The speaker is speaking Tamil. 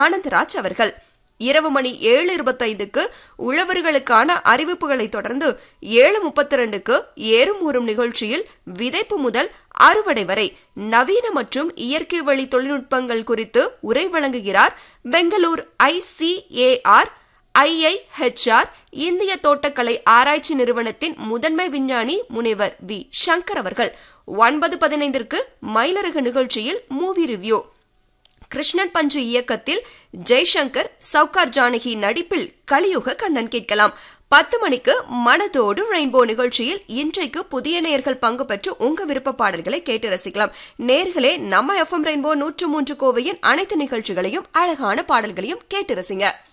ஆனந்தராஜ் அவர்கள் இரவு மணி ஏழு இருபத்தைந்துக்கு உழவர்களுக்கான அறிவிப்புகளை தொடர்ந்து ஏழு முப்பத்தி ரெண்டுக்கு ஏறும் ஊறும் நிகழ்ச்சியில் விதைப்பு முதல் அறுவடை வரை நவீன மற்றும் இயற்கை வழி தொழில்நுட்பங்கள் குறித்து உரை வழங்குகிறார் பெங்களூர் ஐசிஏஆர் ஐஐஹெச்ஆர் இந்திய தோட்டக்கலை ஆராய்ச்சி நிறுவனத்தின் முதன்மை விஞ்ஞானி முனைவர் வி சங்கர் அவர்கள் ஒன்பது பதினைந்திற்கு மயிலரகு நிகழ்ச்சியில் மூவி ரிவ்யூ கிருஷ்ணன் பஞ்சு இயக்கத்தில் ஜெய்சங்கர் சவுகார் ஜானகி நடிப்பில் கலியுக கண்ணன் கேட்கலாம் பத்து மணிக்கு மனதோடு ரெயின்போ நிகழ்ச்சியில் இன்றைக்கு புதிய நேயர்கள் பங்கு பெற்று உங்க விருப்ப பாடல்களை கேட்டு ரசிக்கலாம் நேர்களே நம்ம எஃப்எம் ரெயின்போ நூற்று மூன்று கோவையின் அனைத்து நிகழ்ச்சிகளையும் அழகான பாடல்களையும் கேட்டு ரசிங்க